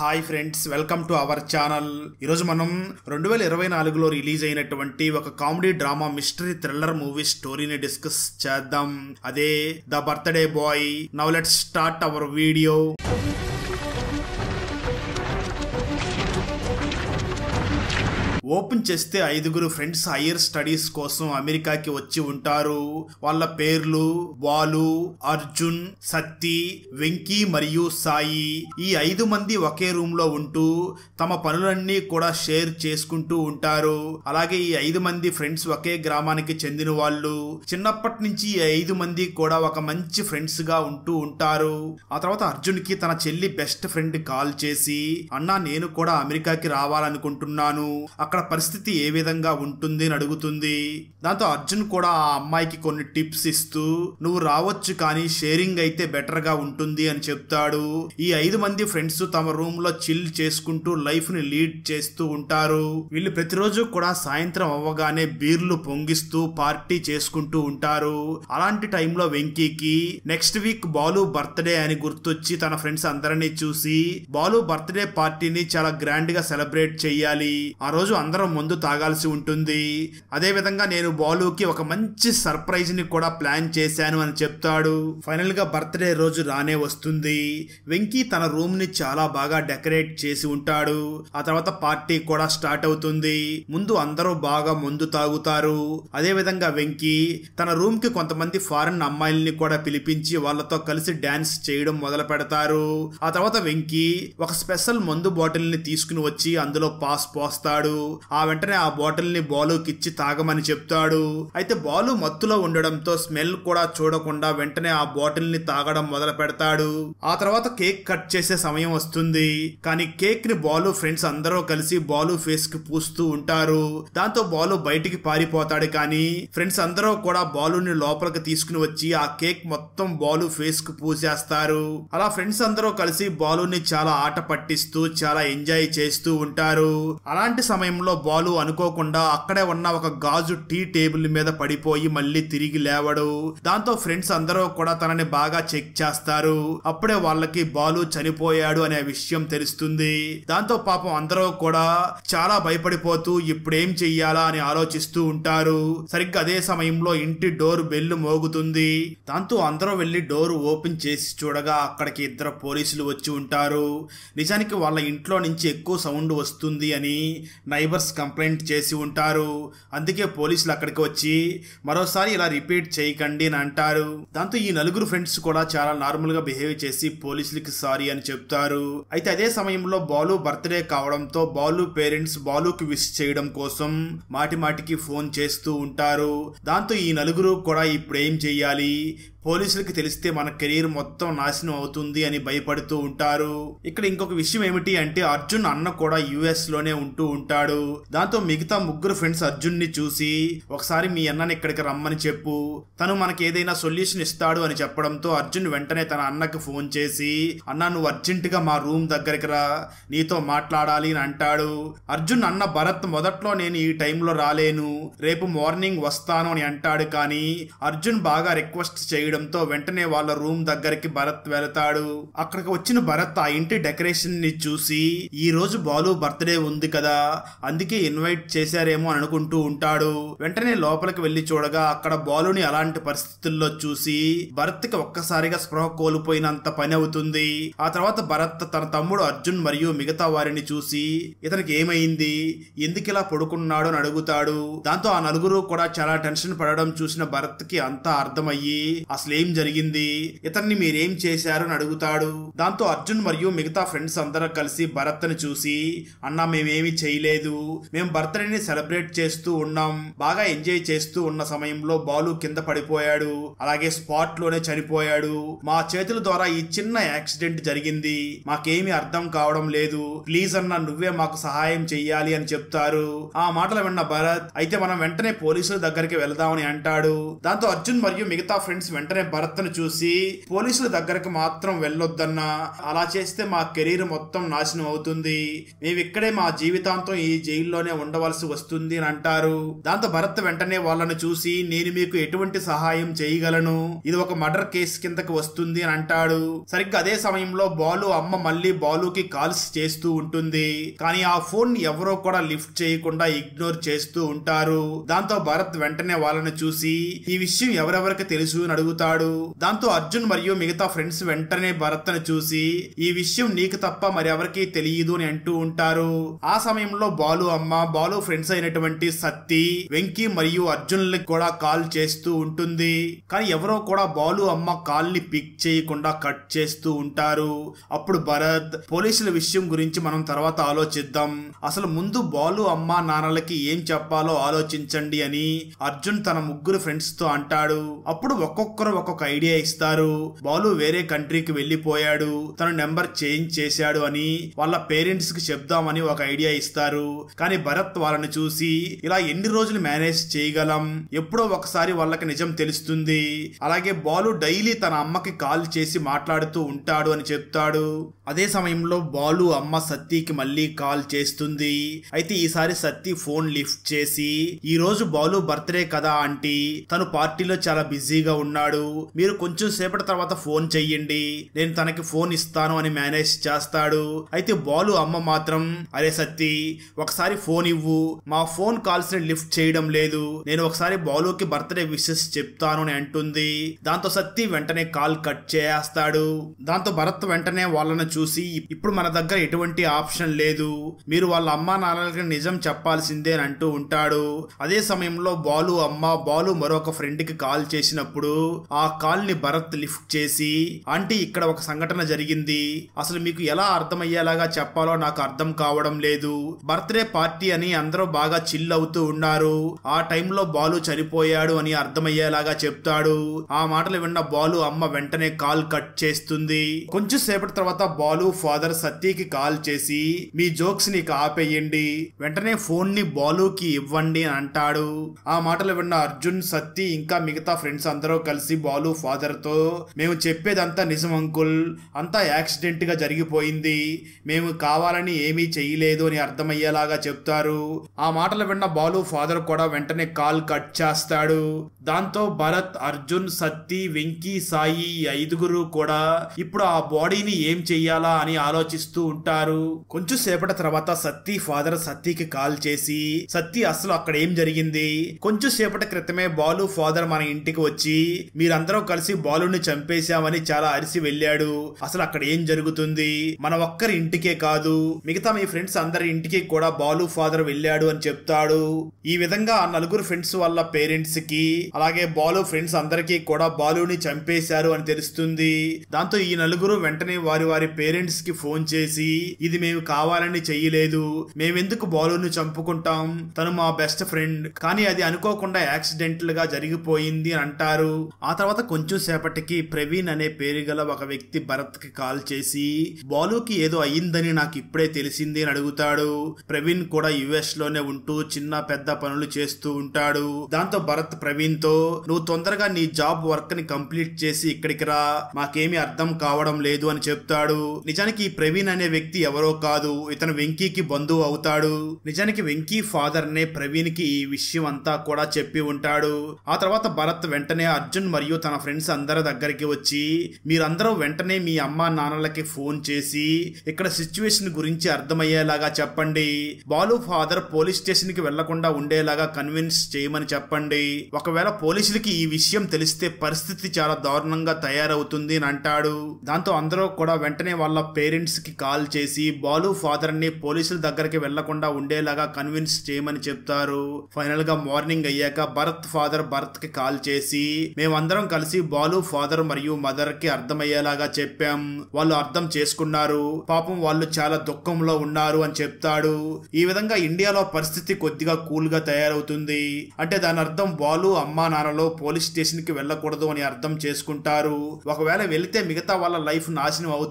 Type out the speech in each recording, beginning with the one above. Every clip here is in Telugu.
hi friends welcome to our channel ఈరోజు మనం రెండు వేల ఇరవై నాలుగులో రిలీజ్ అయినటువంటి ఒక comedy drama mystery thriller movie స్టోరీని డిస్కస్ చేద్దాం అదే the birthday boy now let start our video open చేస్తే ఐదుగురు ఫ్రెండ్స్ హయ్యర్ స్టడీస్ కోసం అమెరికాకి వచ్చి ఉంటారు వాళ్ళ పేర్లు బాలు అర్జున్ సత్తి వెంకీ మరియు సాయి ఈ ఐదు మంది ఒకే రూమ్ లో ఉంటూ తమ పనులన్నీ కూడా షేర్ చేసుకుంటూ ఉంటారు అలాగే ఈ ఐదు మంది ఫ్రెండ్స్ ఒకే గ్రామానికి చెందిన వాళ్ళు చిన్నప్పటి నుంచి ఈ ఐదు మంది కూడా ఒక మంచి ఫ్రెండ్స్ గా ఉంటూ ఉంటారు ఆ తర్వాత అర్జున్ కి తన చెల్లి బెస్ట్ ఫ్రెండ్ కాల్ చేసి అన్నా నేను కూడా అమెరికాకి రావాలనుకుంటున్నాను అక్కడ పరిస్థితి ఏ విధంగా ఉంటుంది అని అడుగుతుంది దాంతో అర్జున్ కూడా ఆ అమ్మాయికి కొన్ని టిప్స్ ఇస్తూ నువ్వు రావచ్చు కానీ షేరింగ్ అయితే బెటర్ గా ఉంటుంది అని చెప్తాడు ఈ ఐదు మంది ఫ్రెండ్స్ తమ రూమ్ లో చిల్ చేసుకుంటూ లైఫ్ ని లీడ్ చేస్తూ ఉంటారు వీళ్ళు ప్రతిరోజు కూడా సాయంత్రం అవ్వగానే బీర్లు పొంగిస్తూ పార్టీ చేసుకుంటూ ఉంటారు అలాంటి టైంలో వెంకీకి నెక్స్ట్ వీక్ బాలు బర్త్డే అని గుర్తొచ్చి తన ఫ్రెండ్స్ అందరినీ చూసి బాలు బర్త్డే పార్టీని చాలా గ్రాండ్ గా సెలబ్రేట్ చెయ్యాలి ఆ రోజు అందరం ముందు తాగాల్సి ఉంటుంది అదే విధంగా నేను బాలుకి ఒక మంచి సర్ప్రైజ్ ని కూడా ప్లాన్ చేశాను అని చెప్తాడు ఫైనల్ గా బర్త్డే రోజు రానే వస్తుంది వెంకీ తన రూమ్ ని చాలా బాగా డెకరేట్ చేసి ఉంటాడు ఆ తర్వాత పార్టీ కూడా స్టార్ట్ అవుతుంది ముందు అందరూ బాగా ముందు తాగుతారు అదే విధంగా వెంకీ తన రూమ్ కి కొంతమంది ఫారెన్ అమ్మాయిల్ని కూడా పిలిపించి వాళ్ళతో కలిసి డాన్స్ చేయడం మొదలు పెడతారు ఆ తర్వాత వెంకీ ఒక స్పెషల్ మందు బాటిల్ ని తీసుకుని వచ్చి అందులో పాస్ పోస్తాడు ఆ వెంటనే ఆ బాటిల్ ని బాలుకి ఇచ్చి తాగమని చెప్తాడు అయితే బాలు మత్తులో ఉండడంతో స్మెల్ కూడా చూడకుండా వెంటనే ఆ బాటిల్ ని తాగడం మొదలు పెడతాడు ఆ తర్వాత కేక్ కట్ చేసే సమయం వస్తుంది కానీ కేక్ ని బాలు ఫ్రెండ్స్ అందరూ కలిసి బాలు ఫేస్ కి పూస్తూ ఉంటారు దాంతో బాలు బయటికి పారిపోతాడు కానీ ఫ్రెండ్స్ అందరూ కూడా బాలుని లోపలికి తీసుకుని వచ్చి ఆ కేక్ మొత్తం బాలు ఫేస్ కు పూసేస్తారు అలా ఫ్రెండ్స్ అందరూ కలిసి బాలుని చాలా ఆట పట్టిస్తూ చాలా ఎంజాయ్ చేస్తూ ఉంటారు అలాంటి సమయంలో బాలు అనుకోకుండా అక్కడే ఉన్న ఒక గాజు టీ టేబుల్ మీద పడిపోయి మళ్ళీ తిరిగి లేవడు దాంతో ఫ్రెండ్స్ అందరూ కూడా తనని బాగా చెక్ చేస్తారు అప్పుడే వాళ్ళకి బాలు చనిపోయాడు అనే విషయం తెలుస్తుంది దాంతో పాపం అందరూ కూడా చాలా భయపడిపోతూ ఇప్పుడేం చెయ్యాలా అని ఆలోచిస్తూ ఉంటారు సరిగ్గా అదే సమయంలో ఇంటి డోర్ బెల్లు మోగుతుంది దాంతో అందరూ వెళ్లి డోర్ ఓపెన్ చేసి చూడగా అక్కడికి ఇద్దరు పోలీసులు వచ్చి ఉంటారు నిజానికి వాళ్ళ ఇంట్లో నుంచి ఎక్కువ సౌండ్ వస్తుంది అని నైబర్స్ కంప్లైంట్ చేసి ఉంటారు అందుకే పోలీసులు అక్కడికి వచ్చి మరోసారి ఇలా రిపీట్ చేయకండి అని అంటారు దాంతో ఈ నలుగురు ఫ్రెండ్స్ కూడా చాలా నార్మల్ గా బిహేవ్ చేసి పోలీసులకి సారీ అని చెప్తారు అయితే అదే సమయంలో బాలు బర్త్డే కావడంతో బాలు పేరెంట్స్ బాలుకి విష్ చేయడం కోసం మాటి మాటికి ఫోన్ చేస్తూ ఉంటారు దాంతో ఈ నలుగురు కూడా ఇప్పుడు ఏం చెయ్యాలి పోలీసులకి తెలిస్తే మన కెరీర్ మొత్తం నాశనం అవుతుంది అని భయపడుతూ ఉంటారు ఇక్కడ ఇంకొక విషయం ఏమిటి అంటే అర్జున్ అన్న కూడా యుఎస్ లోనే ఉంటూ ఉంటాడు దాంతో మిగతా ముగ్గురు ఫ్రెండ్స్ అర్జున్ ని చూసి ఒకసారి మీ అన్నని ఇక్కడికి రమ్మని చెప్పు తను మనకి ఏదైనా సొల్యూషన్ ఇస్తాడు అని చెప్పడంతో అర్జున్ వెంటనే తన అన్నకి ఫోన్ చేసి అన్న నువ్వు అర్జెంట్ గా మా రూమ్ దగ్గరికి రా నీతో మాట్లాడాలి అని అంటాడు అర్జున్ అన్న భరత్ మొదట్లో నేను ఈ టైంలో రాలేను రేపు మార్నింగ్ వస్తాను అని అంటాడు కానీ అర్జున్ బాగా రిక్వెస్ట్ చేయడంతో వెంటనే వాళ్ళ రూమ్ దగ్గరికి భరత్ వెళతాడు అక్కడికి వచ్చిన భరత్ ఆ ఇంటి డెకరేషన్ ని చూసి ఈ రోజు బాలు బర్త్డే ఉంది కదా అందుకే ఇన్వైట్ చేశారేమో అని అనుకుంటూ ఉంటాడు వెంటనే లోపలికి వెళ్లి చూడగా అక్కడ బాలుని అలాంటి పరిస్థితుల్లో చూసి భరత్ కి ఒక్కసారిగా స్పృహ కోల్పోయినంత పని అవుతుంది ఆ తర్వాత భరత్ తన తమ్ముడు అర్జున్ మరియు మిగతా వారిని చూసి ఇతనికి ఏమైంది ఎందుకు ఇలా పడుకున్నాడు అని అడుగుతాడు దాంతో ఆ నలుగురు కూడా చాలా టెన్షన్ పడడం చూసిన భరత్ కి అంతా అర్థమయ్యి అసలు ఏం జరిగింది ఇతన్ని మీరేం చేశారు అని అడుగుతాడు దాంతో అర్జున్ మరియు మిగతా ఫ్రెండ్స్ అందరూ కలిసి భరత్ ని చూసి అన్నా మేమేమి చేయలేదు మేము బర్త్డేని సెలబ్రేట్ చేస్తూ ఉన్నాం బాగా ఎంజాయ్ చేస్తూ ఉన్న సమయంలో బాలు కింద పడిపోయాడు అలాగే స్పాట్ లోనే చనిపోయాడు మా చేతుల ద్వారా ఈ చిన్న యాక్సిడెంట్ జరిగింది మాకేమీ అర్థం కావడం లేదు ప్లీజ్ అన్న నువ్వే మాకు సహాయం చెయ్యాలి అని చెప్తారు ఆ మాటలు విన్న భరత్ అయితే మనం వెంటనే పోలీసుల దగ్గరికి వెళదామని అంటాడు దాంతో అర్జున్ మరియు మిగతా ఫ్రెండ్స్ వెంటనే వెంటనే భరత్ను చూసి పోలీసుల దగ్గరకు మాత్రం వెళ్ళొద్దన్నా అలా చేస్తే మా కెరీర్ మొత్తం నాశనం అవుతుంది మేము ఇక్కడే మా జీవితాంతం ఈ జైల్లోనే ఉండవలసి వస్తుంది అని అంటారు దాంతో భరత్ వెంటనే వాళ్ళను చూసి నేను మీకు ఎటువంటి సహాయం చేయగలను ఇది ఒక మర్డర్ కేసు కిందకి వస్తుంది అని అంటాడు సరిగ్గా అదే సమయంలో బాలు అమ్మ మళ్ళీ బాలుకి కాల్స్ చేస్తూ ఉంటుంది కానీ ఆ ఫోన్ ఎవరో కూడా లిఫ్ట్ చేయకుండా ఇగ్నోర్ చేస్తూ ఉంటారు దాంతో భరత్ వెంటనే వాళ్ళని చూసి ఈ విషయం ఎవరెవరికి తెలుసు అని అడుగుతాడు దాంతో అర్జున్ మరియు మిగతా ఫ్రెండ్స్ వెంటనే భరత్ ను చూసి ఈ విషయం నీకు తప్ప మరి ఎవరికి తెలియదు అని అంటూ ఉంటారు ఆ సమయంలో బాలు అమ్మ బాలు ఫ్రెండ్స్ అయినటువంటి సత్తి వెంకీ మరియు అర్జున్లకి కూడా కాల్ చేస్తూ ఉంటుంది కానీ ఎవరో కూడా బాలు అమ్మ కాల్ ని పిక్ చేయకుండా కట్ చేస్తూ ఉంటారు అప్పుడు భరత్ పోలీసుల విషయం గురించి మనం తర్వాత ఆలోచిద్దాం అసలు ముందు బాలు అమ్మ నాన్నలకి ఏం చెప్పాలో ఆలోచించండి అని అర్జున్ తన ముగ్గురు ఫ్రెండ్స్ తో అంటాడు అప్పుడు ఒక్కొక్కరు ఒక్కొక్క ఐడియా ఇస్తారు బాలు వేరే కంట్రీకి వెళ్లిపోయాడు తన నెంబర్ చేంజ్ చేశాడు అని వాళ్ళ పేరెంట్స్ కి చెప్దామని ఒక ఐడియా ఇస్తారు కానీ భరత్ వాళ్ళని చూసి ఇలా ఎన్ని రోజులు మేనేజ్ చేయగలం ఎప్పుడో ఒకసారి వాళ్ళకి నిజం తెలుస్తుంది అలాగే బాలు డైలీ తన అమ్మకి కాల్ చేసి మాట్లాడుతూ ఉంటాడు అని చెప్తాడు అదే సమయంలో బాలు అమ్మ సత్తికి మళ్ళీ కాల్ చేస్తుంది అయితే ఈసారి సత్తి ఫోన్ లిఫ్ట్ చేసి ఈ రోజు బాలు బర్త్డే కదా ఆంటీ తను పార్టీలో చాలా బిజీగా ఉన్నాడు మీరు కొంచెం సేపటి తర్వాత ఫోన్ చెయ్యండి నేను తనకి ఫోన్ ఇస్తాను అని మేనేజ్ చేస్తాడు అయితే బాలు అమ్మ మాత్రం అరే సత్తి ఒకసారి ఫోన్ ఇవ్వు మా ఫోన్ కాల్స్ ని లిఫ్ట్ చేయడం లేదు నేను ఒకసారి బాలుకి బర్త్డే విషెస్ చెప్తాను అని అంటుంది దాంతో సత్తి వెంటనే కాల్ కట్ చేస్తాడు దాంతో భరత్ వెంటనే వాళ్ళను చూసి ఇప్పుడు మన దగ్గర ఎటువంటి ఆప్షన్ లేదు మీరు వాళ్ళ అమ్మా నాన్నలకి నిజం చెప్పాల్సిందే అని అంటూ ఉంటాడు అదే సమయంలో బాలు అమ్మ బాలు మరొక ఫ్రెండ్ కి కాల్ చేసినప్పుడు ఆ కాల్ ని భరత్ లిఫ్ట్ చేసి ఆంటీ ఇక్కడ ఒక సంఘటన జరిగింది అసలు మీకు ఎలా అర్థమయ్యేలాగా చెప్పాలో నాకు అర్థం కావడం లేదు బర్త్డే పార్టీ అని అందరూ బాగా చిల్ అవుతూ ఉన్నారు ఆ టైంలో బాలు చనిపోయాడు అని అర్థమయ్యేలాగా చెప్తాడు ఆ మాటలు విన్న బాలు అమ్మ వెంటనే కాల్ కట్ చేస్తుంది కొంచెం సేపటి తర్వాత బాలు ఫాదర్ సత్యకి కాల్ చేసి మీ జోక్స్ ని ఇక ఆపేయండి వెంటనే ఫోన్ ని బాలుకి ఇవ్వండి అని అంటాడు ఆ మాటలు విన్న అర్జున్ సత్తి ఇంకా మిగతా ఫ్రెండ్స్ అందరూ కలిసి బాలు ఫాదర్ తో మేము చెప్పేదంతా నిజం అంకుల్ అంతా యాక్సిడెంట్ గా జరిగిపోయింది మేము కావాలని ఏమీ చేయలేదు అని అర్థమయ్యేలాగా చెప్తారు ఆ మాటలు విన్న బాలు ఫాదర్ కూడా వెంటనే కాల్ కట్ చేస్తాడు దాంతో భరత్ అర్జున్ సత్తి వెంకీ సాయి ఈ ఐదుగురు కూడా ఇప్పుడు ఆ బాడీని ఏం చెయ్యాలా అని ఆలోచిస్తూ ఉంటారు కొంచెం సేపటి తర్వాత సత్తి ఫాదర్ సత్తికి కాల్ చేసి సత్తి అసలు అక్కడ ఏం జరిగింది కొంచెం సేపటి క్రితమే బాలు ఫాదర్ మన ఇంటికి వచ్చి మీరందరూ కలిసి బాలుని చంపేశామని చాలా అరిసి వెళ్ళాడు అసలు అక్కడ ఏం జరుగుతుంది మన ఒక్కరి ఇంటికే కాదు మిగతా మీ ఫ్రెండ్స్ అందరి ఇంటికి కూడా బాలు ఫాదర్ వెళ్ళాడు అని చెప్తాడు ఈ విధంగా ఆ నలుగురు ఫ్రెండ్స్ వాళ్ళ పేరెంట్స్ కి అలాగే బాలు ఫ్రెండ్స్ అందరికీ కూడా బాలుని చంపేశారు అని తెలుస్తుంది దాంతో ఈ నలుగురు వెంటనే వారి వారి పేరెంట్స్ కి ఫోన్ చేసి ఇది మేము కావాలని చెయ్యలేదు మేమెందుకు బాలుని చంపుకుంటాం తను మా బెస్ట్ ఫ్రెండ్ కానీ అది అనుకోకుండా యాక్సిడెంటల్ గా జరిగిపోయింది అని అంటారు ఆ తర్వాత కొంచెం సేపటికి ప్రవీణ్ అనే పేరు గల ఒక వ్యక్తి భరత్ కి కాల్ చేసి బాలుకి ఏదో అయ్యిందని నాకు ఇప్పుడే తెలిసింది అని అడుగుతాడు ప్రవీణ్ కూడా యుఎస్ లోనే ఉంటూ చిన్న పెద్ద పనులు చేస్తూ ఉంటాడు దాంతో భరత్ ప్రవీణ్ తో నువ్వు తొందరగా నీ జాబ్ వర్క్ ని కంప్లీట్ చేసి ఇక్కడికి రా మాకేమీ అర్థం కావడం లేదు అని చెప్తాడు నిజానికి ఈ ప్రవీణ్ అనే వ్యక్తి ఎవరో కాదు ఇతను వెంకీకి బంధువు అవుతాడు నిజానికి వెంకీ ఫాదర్ నే ప్రవీణ్ కి ఈ విషయం అంతా కూడా చెప్పి ఉంటాడు ఆ తర్వాత భరత్ వెంటనే అర్జున్ మరియు తన ఫ్రెండ్స్ అందరి దగ్గరికి వచ్చి మీరందరూ వెంటనే మీ అమ్మా నాన్నలకి ఫోన్ చేసి ఇక్కడ సిచ్యువేషన్ గురించి అర్థమయ్యేలాగా చెప్పండి బాలు ఫాదర్ పోలీస్ స్టేషన్ కి వెళ్లకుండా ఉండేలాగా కన్విన్స్ చేయమని చెప్పండి ఒకవేళ పోలీసులకి ఈ విషయం తెలిస్తే పరిస్థితి చాలా దారుణంగా తయారవుతుంది అని అంటాడు దాంతో అందరూ కూడా వెంటనే వాళ్ళ పేరెంట్స్ కి కాల్ చేసి బాలు ఫాదర్ ని పోలీసుల దగ్గరికి వెళ్లకుండా ఉండేలాగా కన్విన్స్ చేయమని చెప్తారు ఫైనల్ గా మార్నింగ్ అయ్యాక భరత్ ఫాదర్ భరత్ కి కాల్ చేసి మేమందరం కలిసి బాలు ఫాదర్ మరియు మదర్ కి అర్థమయ్యేలాగా చెప్పాం వాళ్ళు అర్థం చేసుకున్నారు పాపం వాళ్ళు చాలా దుఃఖంలో ఉన్నారు అని చెప్తాడు ఈ విధంగా ఇండియాలో పరిస్థితి కొద్దిగా కూల్ గా తయారవుతుంది అంటే దాని అర్థం బాలు అమ్మా నాన్నలో పోలీస్ స్టేషన్ కి వెళ్ళకూడదు అని అర్థం చేసుకుంటారు ఒకవేళ వెళితే మిగతా వాళ్ళ లైఫ్ నాశనం అవుతుంది అని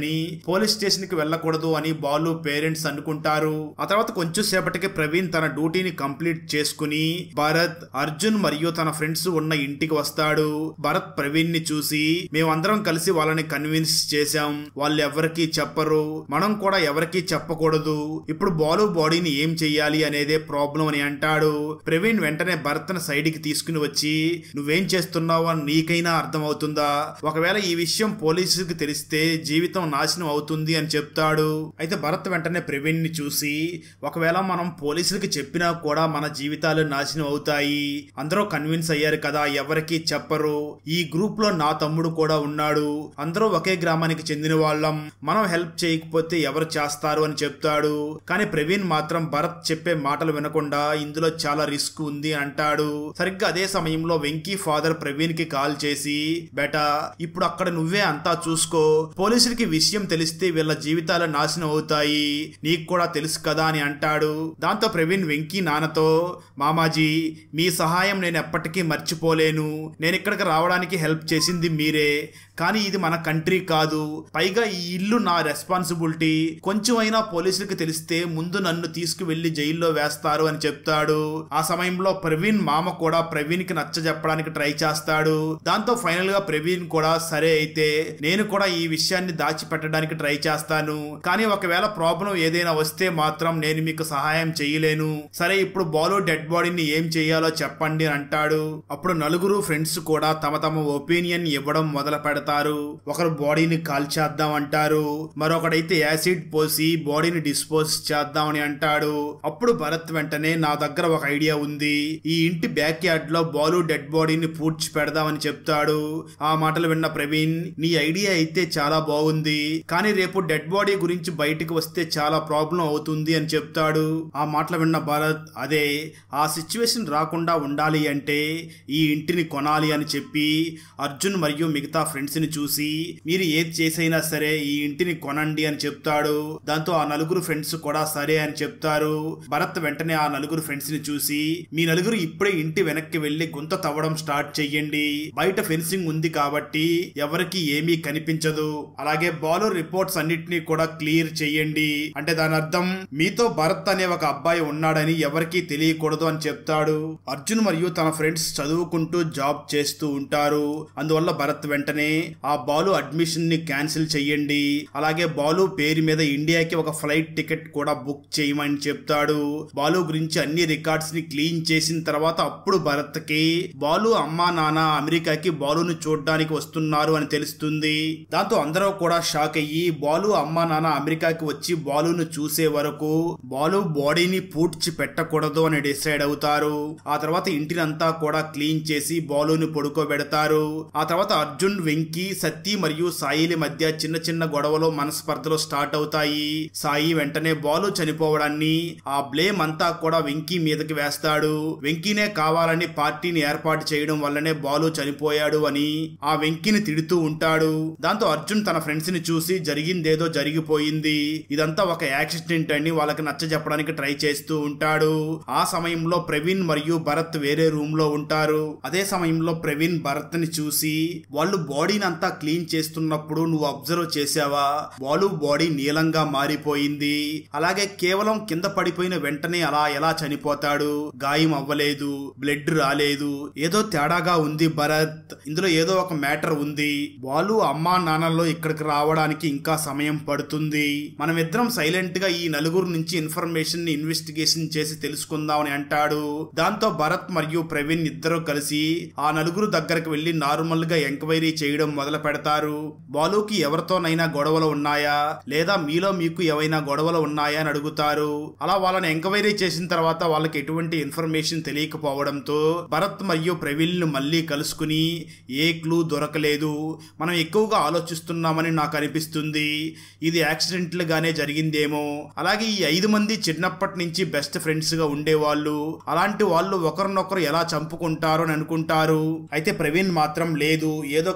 అని పోలీస్ స్టేషన్ కి వెళ్ళకూడదు అని బాలు పేరెంట్స్ అనుకుంటారు ఆ తర్వాత కొంచెం సేపటికి ప్రవీణ్ తన డ్యూటీని కంప్లీట్ చేసుకుని భరత్ అర్జున్ మరియు తన ఫ్రెండ్స్ ఉన్న ఇంటికి వస్తాడు భరత్ ప్రవీణ్ ని చూసి మేమందరం కలిసి వాళ్ళని కన్విన్స్ చేశాం వాళ్ళు ఎవరికి చెప్పరు మనం కూడా ఎవరికి చెప్పకూడదు ఇప్పుడు బాలు బాడీని ఏం చెయ్యాలి అనేదే ప్రాబ్లం అని అంటాడు ప్రవీణ్ వెంటనే భరత్ సైడ్ కి తీసుకుని వచ్చి నువ్వేం చేస్తున్నావు అని నీకైనా అర్థమవుతుందా ఒకవేళ ఈ విషయం పోలీసుకి తెలిస్తే జీవితం నాశనం అవుతుంది అని చెప్తాడు అయితే భరత్ వెంటనే ప్రవీణ్ ని చూసి ఒకవేళ మనం పోలీసులకి చెప్పినా కూడా మన జీవితాలు నాశనం అవుతాయి అందరూ కన్విన్స్ అయ్యారు కదా ఎవరికి చెప్పరు ఈ గ్రూప్ లో నా తమ్ముడు కూడా ఉన్నాడు అందరూ ఒకే గ్రామానికి చెందిన వాళ్ళం మనం హెల్ప్ చేయకపోతే ఎవరు చేస్తారు అని చెప్తాడు కానీ ప్రవీణ్ మాత్రం భరత్ చెప్పే మాటలు వినకుండా ఇందులో చాలా రిస్క్ ఉంది అంటాడు సరిగ్గా అదే సమయంలో వెంకీ ఫాదర్ ప్రవీణ్ కి కాల్ చేసి బేటా ఇప్పుడు అక్కడ నువ్వే అంతా చూసుకో పోలీసులకి విషయం తెలిస్తే వీళ్ళ జీవితాలు నాశనం అవుతాయి నీకు కూడా తెలుసు కదా అని అంటాడు దాంతో ప్రవీణ్ వెంకీ నాన్నతో మామాజీ మీ సహాయం నేను ఎప్పటికీ మర్చిపోలేను నేను ఇక్కడికి రావడానికి హెల్ప్ చేసింది మీరే కానీ ఇది మన కంట్రీ కాదు పైగా ఈ ఇల్లు నా రెస్పాన్సిబిలిటీ కొంచెం అయినా పోలీసులకు తెలిస్తే ముందు నన్ను తీసుకువెళ్లి జైల్లో వేస్తారు అని చెప్తాడు ఆ సమయంలో ప్రవీణ్ మామ కూడా ప్రవీణ్ కి నచ్చ చెప్పడానికి ట్రై చేస్తాడు దాంతో ఫైనల్ గా ప్రవీణ్ కూడా సరే అయితే నేను కూడా ఈ విషయాన్ని దాచిపెట్టడానికి ట్రై చేస్తాను కానీ ఒకవేళ ప్రాబ్లం ఏదైనా వస్తే మాత్రం నేను మీకు సహాయం చేయలేను సరే ఇప్పుడు బాలు డెడ్ బాడీని ఏం చేయాలో చెప్పండి అని అంటాడు అప్పుడు నలుగురు ఫ్రెండ్స్ కూడా తమ తమ ఒపీనియన్ ఇవ్వడం మొదలు పెడతారు ఒకరు బాడీని కాల్చేద్దాం అంటారు మరొకడైతే యాసిడ్ పోసి బాడీని డిస్పోజ్ చేద్దామని అంటాడు అప్పుడు భరత్ వెంటనే నా దగ్గర ఒక ఐడియా ఉంది ఈ ఇంటి బ్యాక్ యార్డ్ లో బాలు డెడ్ బాడీని పూడ్చి పెడదామని చెప్తాడు ఆ మాటలు విన్న ప్రవీణ్ నీ ఐడియా అయితే చాలా బాగుంది కానీ రేపు డెడ్ బాడీ గురించి బయటికి వస్తే చాలా ప్రాబ్లం అవుతుంది అని చెప్తాడు ఆ మాటలు విన్న భరత్ అదే ఆ సిచ్యువేషన్ రాకుండా ఉండాలి అంటే ఈ ఇంటిని కొనాలి అని చెప్పి అర్జున్ మరియు మిగతా ఫ్రెండ్స్ ని చూసి మీరు ఏది చేసైనా సరే ఈ ఇంటిని కొనండి అని చెప్తాడు దాంతో ఆ నలుగురు ఫ్రెండ్స్ కూడా సరే అని చెప్తారు భరత్ వెంటనే ఆ నలుగురు ఫ్రెండ్స్ ని చూసి మీ నలుగురు ఇప్పుడే ఇంటి వెనక్కి వెళ్లి గుంత తవ్వడం స్టార్ట్ చెయ్యండి బయట ఫెన్సింగ్ ఉంది కాబట్టి ఎవరికి ఏమీ కనిపించదు అలాగే బాలర్ రిపోర్ట్స్ అన్నిటినీ కూడా క్లియర్ చెయ్యండి అంటే దాని అర్థం మీతో భరత్ అనే ఒక అబ్బాయి ఉన్నాడని ఎవరికీ తెలియకూడదు అని చెప్తాడు అర్జున్ మరియు తన ఫ్రెండ్స్ చదువుకుంటూ జాబ్ చేస్తూ ఉంటారు అందువల్ల భరత్ వెంటనే ఆ బాలు అడ్మిషన్ ని క్యాన్సిల్ చెయ్యండి అలాగే బాలు పేరు మీద ఇండియాకి ఒక ఫ్లైట్ టికెట్ కూడా బుక్ చేయమని చెప్తాడు బాలు గురించి అన్ని రికార్డ్స్ ని క్లీన్ చేసిన తర్వాత అప్పుడు భరత్ కి బాలు అమ్మా నాన్న అమెరికాకి బాలును చూడడానికి వస్తున్నారు అని తెలుస్తుంది దాంతో అందరూ కూడా షాక్ అయ్యి బాలు అమ్మా నాన్న అమెరికాకి వచ్చి బాలును చూసే వరకు బాలు బాడీని పూడ్చి పెట్టకూడదు అని డిసైడ్ అవుతారు ఆ తర్వాత ఇంటినంతా కూడా క్లీన్ చేసి బాలుని పడుకోబెడతారు ఆ తర్వాత అర్జున్ వెంకీ సత్తి మరియు సాయిలి మధ్య చిన్న చిన్న గొడవలు మనస్పర్ధలు స్టార్ట్ అవుతాయి సాయి వెంటనే బాలు చనిపోవడాన్ని ఆ బ్లేమ్ అంతా కూడా వెంకీ మీదకి వేస్తాడు వెంకీనే కావాలని పార్టీని ఏర్పాటు చేయడం వల్లనే బాలు చనిపోయాడు అని ఆ వెంకీని తిడుతూ ఉంటాడు దాంతో అర్జున్ తన ఫ్రెండ్స్ ని చూసి జరిగిందేదో జరిగిపోయింది ఇదంతా ఒక యాక్సిడెంట్ అని వాళ్ళకి నచ్చ చెప్పడానికి ట్రై చేస్తూ ఉంటాడు ఆ సమయంలో ప్రవీణ్ మరియు భరత్ వేరే రూమ్ లో ఉంటారు అదే సమయంలో ప్రవీణ్ భరత్ ని చూసి వాళ్ళు బాడీని అంతా క్లీన్ చేస్తున్నప్పుడు నువ్వు అబ్జర్వ్ చేసావా బాలు బాడీ నీలంగా మారిపోయింది అలాగే కేవలం కింద పడిపోయిన వెంటనే అలా ఎలా చనిపోతాడు గాయం అవ్వలేదు బ్లడ్ రాలేదు ఏదో తేడాగా ఉంది భరత్ ఇందులో ఏదో ఒక మ్యాటర్ ఉంది బాలు అమ్మా నాన్నలో ఇక్కడికి రావడానికి ఇంకా సమయం పడుతుంది మనమిద్దరం సైలెంట్ గా ఈ నలుగురు నుంచి ఇన్ఫర్మేషన్ ని ఇన్వెస్టిగేషన్ చేసి తెలుసుకుందామని అంటాడు దాంతో భరత్ మరియు ప్రవీణ్ ఇద్దరు కలిసి ఆ నలుగురు దగ్గరకు వెళ్లి నార్మల్ గా ఎంక్వైరీ చేయడం మొదలు పెడతారు బాలుకి ఎవరితోనైనా గొడవలు ఉన్నాయా లేదా మీలో మీకు ఏవైనా గొడవలు ఉన్నాయా అని అడుగుతారు అలా వాళ్ళని ఎంక్వైరీ చేసిన తర్వాత వాళ్ళకి ఎటువంటి ఇన్ఫర్మేషన్ తెలియకపోవడంతో భరత్ మరియు ప్రవీణ్ ను మళ్ళీ కలుసుకుని ఏ క్లూ దొరకలేదు మనం ఎక్కువగా ఆలోచిస్తున్నామని నాకు అనిపిస్తుంది ఇది యాక్సిడెంటల్ గానే జరిగిందేమో అలాగే ఈ ఐదు మంది చిన్నప్పటి నుంచి బెస్ట్ ఫ్రెండ్స్ గా ఉండేవాళ్ళు అలాంటి వాళ్ళు ఒకరినొకరు ఎలా చంపుకుంటారు అని అనుకుంటారు అయితే ప్రవీణ్ మాత్రం లేదు ఏదో ఖచ్చితంగా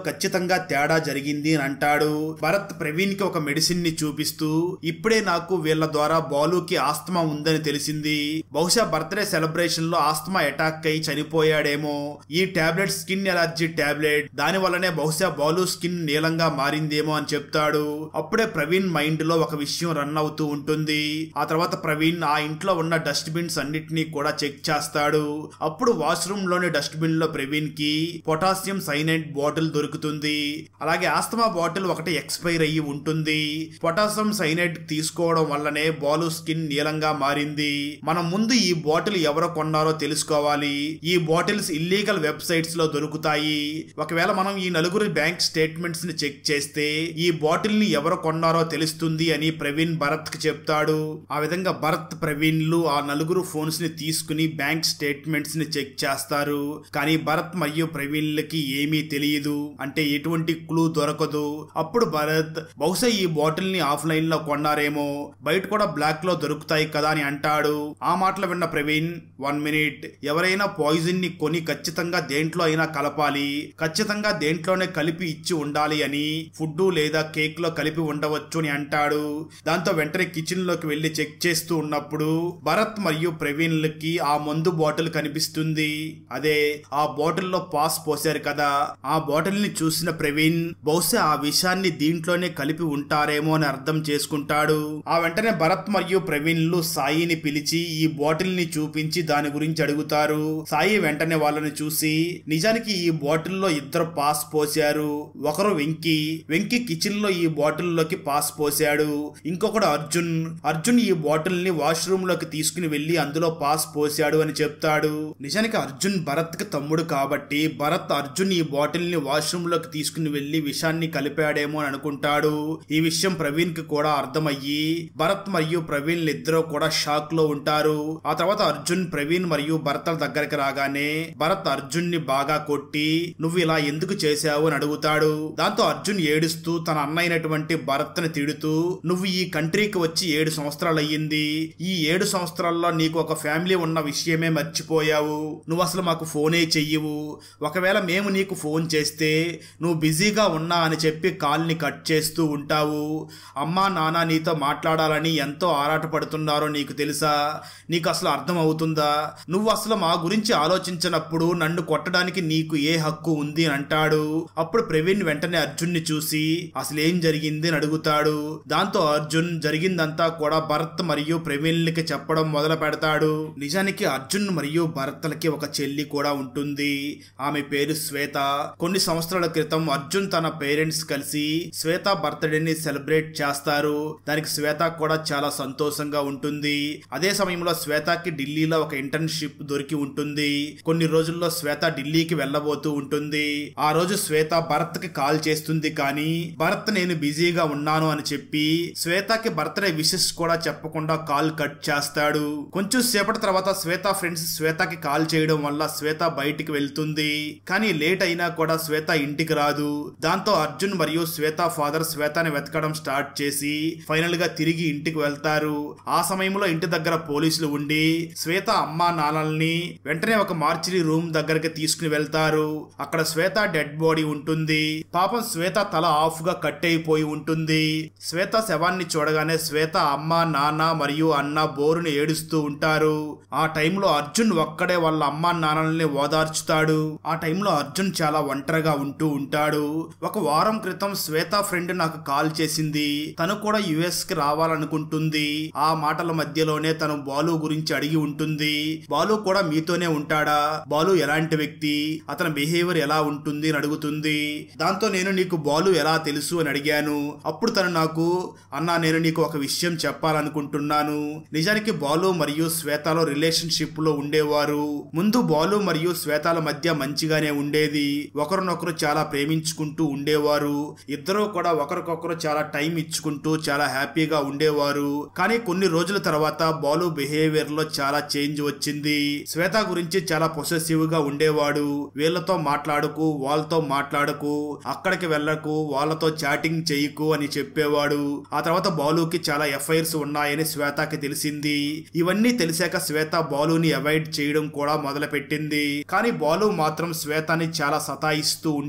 ఖచ్చితంగా తేడా జరిగింది అని అంటాడు భరత్ ప్రవీణ్ కి ఒక మెడిసిన్ ని చూపిస్తూ ఇప్పుడే నాకు వీళ్ళ ద్వారా బాలుకి ఆస్తమా ఉందని తెలిసింది బహుశా బర్త్డే సెలబ్రేషన్ లో ఆస్తమా అటాక్ అయి చనిపోయాడేమో ఈ టాబ్లెట్ స్కిన్ ఎలర్జీ టాబ్లెట్ దాని వల్లనే బహుశా బాలు స్కిన్ నీలంగా మారిందేమో అని చెప్తాడు అప్పుడే ప్రవీణ్ మైండ్ లో ఒక విషయం రన్ అవుతూ ఉంటుంది ఆ తర్వాత ప్రవీణ్ ఆ ఇంట్లో ఉన్న డస్ట్ బిన్స్ అన్నిటినీ కూడా చెక్ చేస్తాడు అప్పుడు వాష్రూమ్ లోని డస్ట్ బిన్ లో ప్రవీణ్ కి పొటాషియం సైనైడ్ బాటిల్ దొరుకుతుంది అలాగే ఆస్తమా బాటిల్ ఒకటి ఎక్స్పైర్ అయ్యి ఉంటుంది పొటాషియం సైనైడ్ తీసుకోవడం వల్లనే బాలు స్కిన్ నీలంగా మారింది మనం ముందు ఈ బాటిల్ ఎవరో కొన్నారో తెలుసుకోవాలి ఈ బాటిల్స్ ఇల్లీగల్ వెబ్సైట్స్ లో దొరుకుతాయి ఒకవేళ మనం ఈ నలుగురి బ్యాంక్ స్టేట్మెంట్స్ ని చెక్ చేస్తే ఈ బాటిల్ ని ఎవరు కొన్నారో తెలుస్తుంది అని ప్రవీణ్ భరత్ కి చెప్తాడు ఆ విధంగా భరత్ ప్రవీణ్లు ఆ నలుగురు ఫోన్స్ ని తీసుకుని బ్యాంక్ స్టేట్మెంట్స్ ని చెక్ చేస్తారు కానీ భరత్ మరియు ప్రవీణ్లకి ఏమీ తెలియదు అంటే ఎటువంటి క్లూ దొరకదు అప్పుడు భరత్ బహుశా ఈ బాటిల్ ని ఆఫ్లైన్ లో కొన్నారేమో బయట కూడా బ్లాక్ లో దొరుకుతాయి కదా అని అంటాడు ఆ మాటలు విన్న ప్రవీణ్ వన్ మినిట్ ఎవరైనా పాయిజన్ ని కొని ఖచ్చితంగా దేంట్లో అయినా కలపాలి ఖచ్చితంగా దేంట్లోనే కలిపి ఇచ్చి ఉండాలి అని ఫుడ్ లేదా కేక్ లో కలిపి ఉండవచ్చు అని అంటాడు దాంతో వెంటనే కిచెన్ లోకి వెళ్లి చెక్ చేస్తూ ఉన్నప్పుడు భరత్ మరియు ప్రవీణ్లకి ఆ మందు బాటిల్ కనిపిస్తుంది అదే ఆ బాటిల్ లో పాస్ పోసారు కదా ఆ బాటిల్ ని చూసిన ప్రవీణ్ బహుశా ఆ విషయాన్ని దీంట్లోనే కలిపి ఉంటారేమో అని అర్థం చేసుకుంటాడు ఆ వెంటనే భరత్ మరియు ప్రవీణ్లు సాయిని పిలిచి ఈ బాటిల్ ని చూపించి దాని గురించి అడుగుతారు సాయి వెంటనే వాళ్ళని చూసి నిజానికి ఈ బాటిల్ లో ఇద్దరు పాస్ పోసారు ఒకరు వెంకీ వెంకీ కిచెన్ లో ఈ బాటిల్ లోకి పాస్ పోసాడు ఇంకొకడు అర్జున్ అర్జున్ ఈ బాటిల్ ని వాష్రూమ్ లోకి తీసుకుని వెళ్లి అందులో పాస్ పోసాడు అని చెప్తాడు నిజానికి అర్జున్ భరత్ కి తమ్ముడు కాబట్టి భరత్ అర్జున్ ఈ బాటిల్ ని వాష్రూమ్ లోకి తీసుకుని వెళ్లి విషాన్ని కలిపాడేమో అని అనుకుంటాడు ఈ విషయం ప్రవీణ్ కి కూడా అర్థమయ్యి భరత్ మరియు ప్రవీణ్ ఇద్దరు కూడా షాక్ లో ఉంటారు ఆ తర్వాత అర్జున్ ప్రవీణ్ మరియు భరత్ దగ్గరికి రాగానే భరత్ అర్జున్ ని బాగా కొట్టి నువ్వు ఇలా ఎందుకు చేశావు అని అడుగుతాడు దాంతో అర్జున్ ఏడుస్తూ తన అన్నైనటువంటి భరత్ ని తిడుతూ నువ్వు ఈ కంట్రీకి వచ్చి ఏడు సంవత్సరాలు అయ్యింది ఈ ఏడు సంవత్సరాల్లో నీకు ఒక ఫ్యామిలీ ఉన్న విషయమే మర్చిపోయావు నువ్వు అసలు మాకు ఫోనే చెయ్యవు ఒకవేళ మేము నీకు ఫోన్ చేస్తే నువ్వు బిజీగా ఉన్నా అని చెప్పి కాల్ని కట్ చేస్తూ ఉంటావు అమ్మా నాన్న నీతో మాట్లాడాలని ఎంతో ఆరాటపడుతున్నారో నీకు తెలుసా నీకు అసలు అర్థం అవుతుందా నువ్వు అసలు మా గురించి ఆలోచించినప్పుడు నన్ను కొట్టడానికి నీకు ఏ హక్కు ఉంది అని అంటాడు అప్పుడు ప్రవీణ్ వెంటనే అర్జున్ని చూసి అసలు ఏం జరిగింది అని అడుగుతాడు దాంతో అర్జున్ జరిగిందంతా కూడా భరత్ మరియు ప్రవీణ్లకి చెప్పడం మొదలు పెడతాడు నిజానికి అర్జున్ మరియు భరత్లకి ఒక చెల్లి కూడా ఉంటుంది ఆమె పేరు శ్వేత కొన్ని సంవత్సరాల క్రితం అర్జున్ తన పేరెంట్స్ కలిసి శ్వేత బర్త్డేని సెలబ్రేట్ చేస్తారు దానికి శ్వేత కూడా చాలా సంతోషంగా ఉంటుంది అదే సమయంలో శ్వేతకి ఢిల్లీలో ఒక ఇంటర్న్షిప్ దొరికి ఉంటుంది కొన్ని రోజుల్లో శ్వేత ఢిల్లీకి వెళ్ళబోతూ ఉంటుంది ఆ రోజు శ్వేత భరత్ కి కాల్ చేస్తుంది కానీ భరత్ నేను బిజీగా ఉన్నాను అని చెప్పి శ్వేతకి బర్త్డే విషెస్ కూడా చెప్పకుండా కాల్ కట్ చేస్తాడు కొంచెం సేపటి తర్వాత శ్వేత ఫ్రెండ్స్ శ్వేతకి కాల్ చేయడం వల్ల శ్వేత బయటికి వెళ్తుంది కానీ లేట్ అయినా కూడా శ్వేత ఇంటికి రాదు దాంతో అర్జున్ మరియు శ్వేత ఫాదర్ శ్వేతని వెతకడం స్టార్ట్ చేసి ఫైనల్ గా తిరిగి ఇంటికి వెళ్తారు ఆ సమయంలో ఇంటి దగ్గర పోలీసులు ఉండి శ్వేత అమ్మా నాన్నల్ని వెంటనే ఒక మార్చిరి రూమ్ దగ్గరికి తీసుకుని వెళ్తారు అక్కడ శ్వేత డెడ్ బాడీ ఉంటుంది పాపం శ్వేత తల ఆఫ్ గా కట్ అయిపోయి ఉంటుంది శ్వేత శవాన్ని చూడగానే శ్వేత అమ్మ నాన్న మరియు అన్న బోరుని ఏడుస్తూ ఉంటారు ఆ టైంలో అర్జున్ ఒక్కడే వాళ్ళ అమ్మ నాన్నల్ని ఓదార్చుతాడు ఆ టైంలో అర్జున్ చాలా ఒంటరిగా ఉంటూ ఉంటాడు ఒక వారం క్రితం శ్వేత ఫ్రెండ్ నాకు కాల్ చేసింది తను కూడా యుఎస్ కి రావాలనుకుంటుంది ఆ మాటల మధ్యలోనే తను బాలు గురించి అడిగి ఉంటుంది బాలు కూడా మీతోనే ఉంటాడా బాలు ఎలాంటి వ్యక్తి అతని బిహేవియర్ ఎలా ఉంటుంది అని అడుగుతుంది దాంతో నేను నీకు బాలు ఎలా తెలుసు అని అడిగాను అప్పుడు తను నాకు అన్నా నేను నీకు ఒక విషయం చెప్పాలనుకుంటున్నాను నిజానికి బాలు మరియు శ్వేతలో రిలేషన్షిప్ లో ఉండేవారు ముందు బాలు మరియు శ్వేతాల మధ్య మంచిగానే ఉండేది ఒకరినొకరు చాలా ప్రేమించుకుంటూ ఉండేవారు ఇద్దరూ కూడా ఒకరికొకరు చాలా టైం ఇచ్చుకుంటూ చాలా హ్యాపీగా ఉండేవారు కానీ కొన్ని రోజుల తర్వాత బాలు బిహేవియర్ లో చాలా చేంజ్ వచ్చింది శ్వేత గురించి చాలా పొసెసివ్ గా ఉండేవాడు వీళ్ళతో మాట్లాడుకు వాళ్ళతో మాట్లాడకు అక్కడికి వెళ్ళకు వాళ్ళతో చాటింగ్ చెయ్యకు అని చెప్పేవాడు ఆ తర్వాత బాలుకి చాలా ఎఫ్ఐఆర్స్ ఉన్నాయని శ్వేతకి తెలిసింది ఇవన్నీ తెలిసాక శ్వేత బాలుని అవాయిడ్ చేయడం కూడా మొదలు పెట్టింది కానీ బాలు మాత్రం శ్వేతని చాలా సతాయిస్తూ ఉండేవాడు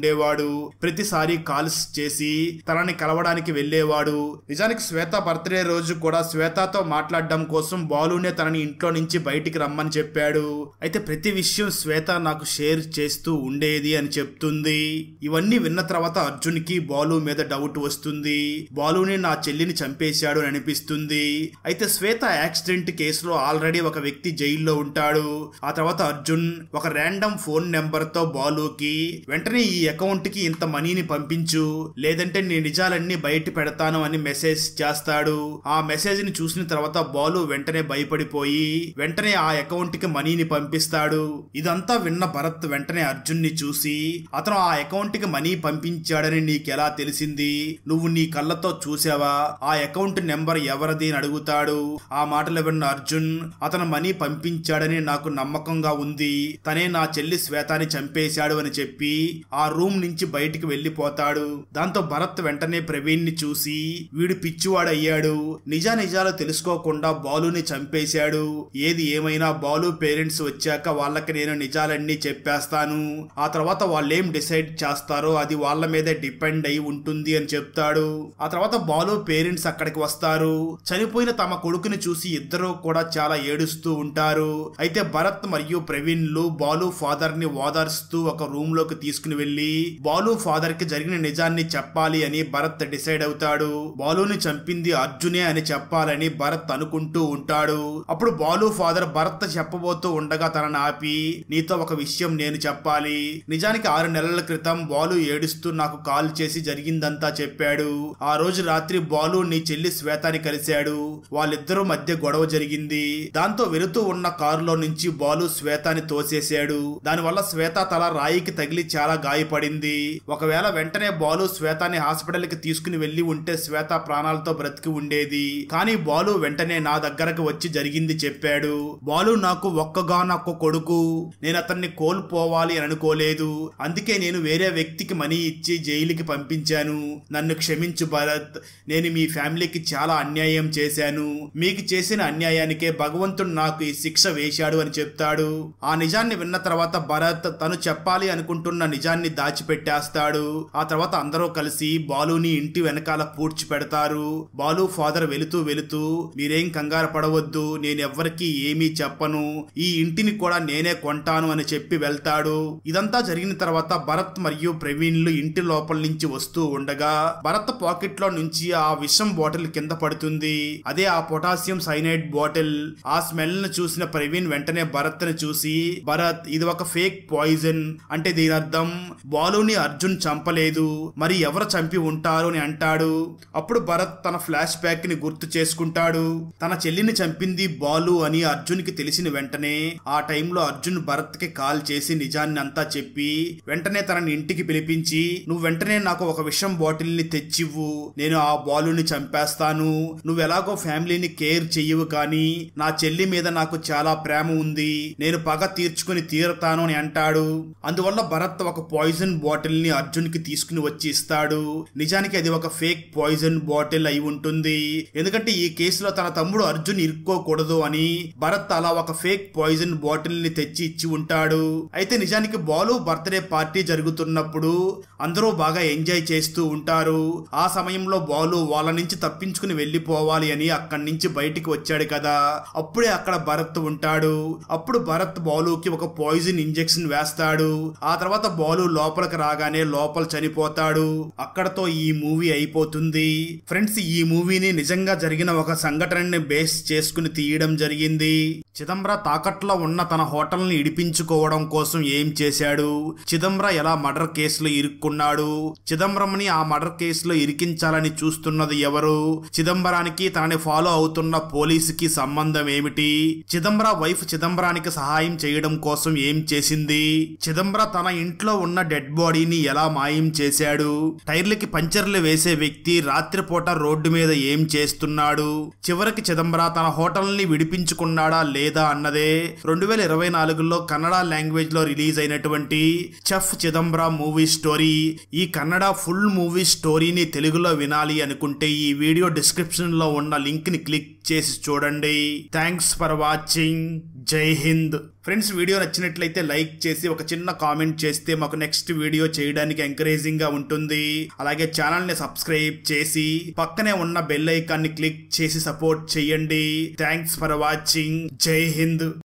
ఉండేవాడు ప్రతిసారి కాల్స్ చేసి తనని కలవడానికి వెళ్ళేవాడు నిజానికి శ్వేత బర్త్డే రోజు కూడా శ్వేతతో మాట్లాడడం కోసం బాలునే తనని ఇంట్లో నుంచి బయటికి రమ్మని చెప్పాడు అయితే ప్రతి విషయం శ్వేత నాకు షేర్ చేస్తూ ఉండేది అని చెప్తుంది ఇవన్నీ విన్న తర్వాత అర్జున్ కి బాలు మీద డౌట్ వస్తుంది బాలుని నా చెల్లిని చంపేశాడు అని అనిపిస్తుంది అయితే శ్వేత యాక్సిడెంట్ కేసులో ఆల్రెడీ ఒక వ్యక్తి జైల్లో ఉంటాడు ఆ తర్వాత అర్జున్ ఒక ర్యాండమ్ ఫోన్ నెంబర్ తో బాలుకి వెంటనే ఈ అకౌంట్ కి ఇంత మనీని పంపించు లేదంటే నీ నిజాలన్నీ బయట పెడతాను అని మెసేజ్ చేస్తాడు ఆ మెసేజ్ ని చూసిన తర్వాత బాలు వెంటనే భయపడిపోయి వెంటనే ఆ అకౌంట్ కి మనీని పంపిస్తాడు ఇదంతా విన్న భరత్ వెంటనే అర్జున్ ని చూసి అతను ఆ అకౌంట్ కి మనీ పంపించాడని నీకెలా తెలిసింది నువ్వు నీ కళ్ళతో చూసావా ఆ అకౌంట్ నెంబర్ ఎవరిది అని అడుగుతాడు ఆ మాటలు విన్న అర్జున్ అతను మనీ పంపించాడని నాకు నమ్మకంగా ఉంది తనే నా చెల్లి శ్వేతాని చంపేశాడు అని చెప్పి ఆ రూమ్ నుంచి బయటికి వెళ్లిపోతాడు దాంతో భరత్ వెంటనే ప్రవీణ్ ని చూసి వీడు పిచ్చివాడయ్యాడు నిజా నిజాలు తెలుసుకోకుండా బాలుని చంపేశాడు ఏది ఏమైనా బాలు పేరెంట్స్ వచ్చాక వాళ్ళకి నేను నిజాలన్నీ చెప్పేస్తాను ఆ తర్వాత వాళ్ళేం డిసైడ్ చేస్తారో అది వాళ్ళ మీదే డిపెండ్ అయి ఉంటుంది అని చెప్తాడు ఆ తర్వాత బాలు పేరెంట్స్ అక్కడికి వస్తారు చనిపోయిన తమ కొడుకుని చూసి ఇద్దరు కూడా చాలా ఏడుస్తూ ఉంటారు అయితే భరత్ మరియు ప్రవీణ్లు బాలు ఫాదర్ ని ఓదార్స్తూ ఒక రూమ్ లోకి తీసుకుని వెళ్లి బాలు ఫాదర్ కి జరిగిన నిజాన్ని చెప్పాలి అని భరత్ డిసైడ్ అవుతాడు బాలుని చంపింది అర్జునే అని చెప్పాలని భరత్ అనుకుంటూ ఉంటాడు అప్పుడు బాలు ఫాదర్ భరత్ చెప్పబోతూ ఉండగా తనని ఆపి నీతో ఒక విషయం నేను చెప్పాలి నిజానికి ఆరు నెలల క్రితం బాలు ఏడుస్తూ నాకు కాల్ చేసి జరిగిందంతా చెప్పాడు ఆ రోజు రాత్రి బాలు నీ చెల్లి శ్వేతాని కలిశాడు వాళ్ళిద్దరూ మధ్య గొడవ జరిగింది దాంతో వెళుతూ ఉన్న కారులో నుంచి బాలు శ్వేతాని తోసేశాడు దానివల్ల శ్వేత తల రాయికి తగిలి చాలా గాయపడింది ఒకవేళ వెంటనే బాలు శ్వేతాని హాస్పిటల్ కి తీసుకుని వెళ్లి ఉంటే శ్వేత ప్రాణాలతో బ్రతికి ఉండేది కానీ బాలు వెంటనే నా దగ్గరకు వచ్చి జరిగింది చెప్పాడు బాలు నాకు ఒక్కగానొక్క కొడుకు నేను అతన్ని కోల్పోవాలి అని అనుకోలేదు అందుకే నేను వేరే వ్యక్తికి మనీ ఇచ్చి జైలుకి పంపించాను నన్ను క్షమించు భరత్ నేను మీ ఫ్యామిలీకి చాలా అన్యాయం చేశాను మీకు చేసిన అన్యాయానికే భగవంతుడు నాకు ఈ శిక్ష వేశాడు అని చెప్తాడు ఆ నిజాన్ని విన్న తర్వాత భరత్ తను చెప్పాలి అనుకుంటున్న నిజాన్ని దాచిపెట్టేస్తాడు ఆ తర్వాత అందరూ కలిసి బాలుని ఇంటి వెనకాల పూడ్చి పెడతారు బాలు ఫాదర్ వెళుతూ వెళుతూ మీరేం కంగారు పడవద్దు నేనెవ్వరికి ఏమీ చెప్పను ఈ ఇంటిని కూడా నేనే కొంటాను అని చెప్పి వెళ్తాడు ఇదంతా జరిగిన తర్వాత భరత్ మరియు ప్రవీణ్లు ఇంటి లోపల నుంచి వస్తూ ఉండగా భరత్ పాకెట్ లో నుంచి ఆ విషం బాటిల్ కింద పడుతుంది అదే ఆ పొటాషియం సైనైడ్ బాటిల్ ఆ స్మెల్ ను చూసిన ప్రవీణ్ వెంటనే భరత్ ని చూసి భరత్ ఇది ఒక ఫేక్ పాయిజన్ అంటే దీని అర్థం బాలుని అర్జున్ చంపలేదు మరి ఎవరు చంపి ఉంటారు అని అంటాడు అప్పుడు భరత్ తన ఫ్లాష్ బ్యాక్ ని గుర్తు చేసుకుంటాడు తన చెల్లిని చంపింది బాలు అని అర్జున్ కి తెలిసిన వెంటనే ఆ టైంలో అర్జున్ భరత్ కి కాల్ చేసి నిజాన్ని అంతా చెప్పి వెంటనే తనని ఇంటికి పిలిపించి నువ్వు వెంటనే నాకు ఒక విషం బాటిల్ ని తెచ్చివ్వు నేను ఆ బాలుని చంపేస్తాను నువ్వు ఎలాగో ఫ్యామిలీని కేర్ చెయ్యవు కానీ నా చెల్లి మీద నాకు చాలా ప్రేమ ఉంది నేను పగ తీర్చుకుని తీరతాను అని అంటాడు అందువల్ల భరత్ ఒక పాయిజన్ బాటిల్ ని అర్జున్ కి తీసుకుని వచ్చి ఇస్తాడు నిజానికి అది ఒక ఫేక్ పాయిజన్ బాటిల్ అయి ఉంటుంది ఎందుకంటే ఈ కేసులో తన తమ్ముడు అర్జున్ ఇరుక్కోకూడదు అని భరత్ అలా ఒక ఫేక్ పాయిజన్ బాటిల్ ని తెచ్చి ఇచ్చి ఉంటాడు అయితే నిజానికి బాలు బర్త్డే పార్టీ జరుగుతున్నప్పుడు అందరూ బాగా ఎంజాయ్ చేస్తూ ఉంటారు ఆ సమయంలో బాలు వాళ్ళ నుంచి తప్పించుకుని వెళ్ళిపోవాలి అని అక్కడి నుంచి బయటికి వచ్చాడు కదా అప్పుడే అక్కడ భరత్ ఉంటాడు అప్పుడు భరత్ బాలుకి ఒక పాయిజన్ ఇంజెక్షన్ వేస్తాడు ఆ తర్వాత బాలు లోపలికి రాగానే లోపల చనిపోతాడు అక్కడతో ఈ మూవీ అయిపోతుంది ఫ్రెండ్స్ ఈ మూవీని నిజంగా జరిగిన ఒక సంఘటనని బేస్ చేసుకుని తీయడం జరిగింది చిదంబర తాకట్లో ఉన్న తన హోటల్ని ఇడిపించుకోవడం కోసం ఏం చేశాడు చిదంబర ఎలా మర్డర్ కేసులో ఇరుక్కున్నాడు చిదంబరంని ఆ మర్డర్ కేసులో ఇరికించాలని చూస్తున్నది ఎవరు చిదంబరానికి తనని ఫాలో అవుతున్న పోలీసుకి సంబంధం ఏమిటి చిదంబర వైఫ్ చిదంబరానికి సహాయం చేయడం కోసం ఏం చేసింది చిదంబర తన ఇంట్లో ఉన్న డెడ్ బాడీని ఎలా మాయం చేశాడు టైర్లకి పంచర్లు వేసే వ్యక్తి రాత్రిపూట రోడ్డు మీద ఏం చేస్తున్నాడు చివరికి చిదంబర తన హోటల్ని విడిపించుకున్నాడా లేదా అన్నదే రెండు వేల ఇరవై నాలుగులో కన్నడ లాంగ్వేజ్ లో రిలీజ్ అయినటువంటి చెఫ్ చిదంబర మూవీ స్టోరీ ఈ కన్నడ ఫుల్ మూవీ స్టోరీని తెలుగులో వినాలి అనుకుంటే ఈ వీడియో డిస్క్రిప్షన్ లో ఉన్న లింక్ ని క్లిక్ చేసి చూడండి thanks for watching Jai Hind friends video నచ్చినట్లయితే లైక్ చేసి ఒక చిన్న కామెంట్ చేస్తే మాకు నెక్స్ట్ వీడియో చేయడానికి ఎంకరేజింగ్ గా ఉంటుంది అలాగే ఛానల్ ని సబ్స్క్రైబ్ చేసి పక్కనే ఉన్న బెల్ ఐకాన్ ని క్లిక్ చేసి సపోర్ట్ చేయండి thanks for watching Jai Hind